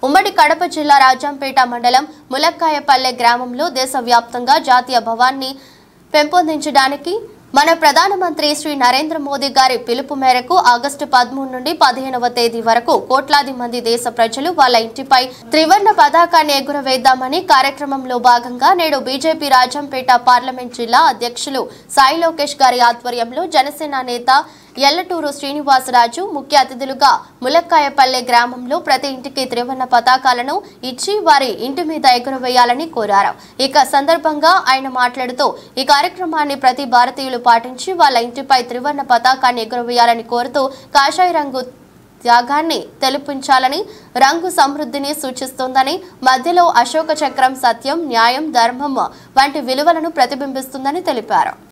ఉమ్మడి కడప జిల్లా రాజంపేట మండలం ములక్కాయపల్లె గ్రామంలో దేశవ్యాప్తంగా జాతీయ భవాన్ని పెంపొందించడానికి మన ప్రధానమంత్రి శ్రీ నరేంద్ర మోదీ గారి పిలుపు మేరకు ఆగస్టు పదమూడు నుండి పదిహేనవ తేదీ వరకు కోట్లాది మంది దేశ ప్రజలు వాళ్ళ ఇంటిపై త్రివర్ణ పతాకాన్ని ఎగురవేద్దామని కార్యక్రమంలో భాగంగా నేడు బీజేపీ రాజంపేట పార్లమెంట్ జిల్లా అధ్యక్షులు సాయి లోకేష్ గారి ఆధ్వర్యంలో జనసేన నేత ఎల్లటూరు శ్రీనివాసరాజు ముఖ్య అతిథులుగా ములక్కాయపల్లె గ్రామంలో ప్రతి ఇంటికి త్రివర్ణ పతాకాలను ఇచ్చి వారి ఇంటి మీద ఎగురవేయాలని కోరారు ఇక సందర్భంగా ఆయన మాట్లాడుతూ ఈ కార్యక్రమాన్ని ప్రతి భారతీయులు పాటించి వాళ్ళ ఇంటిపై త్రివర్ణ పతాకాన్ని ఎగురవేయాలని కోరుతూ కాషాయ రంగు త్యాగాన్ని తెలిపించాలని రంగు సమృద్ధిని సూచిస్తుందని మధ్యలో అశోక చక్రం సత్యం న్యాయం ధర్మం వంటి విలువలను ప్రతిబింబిస్తుందని తెలిపారు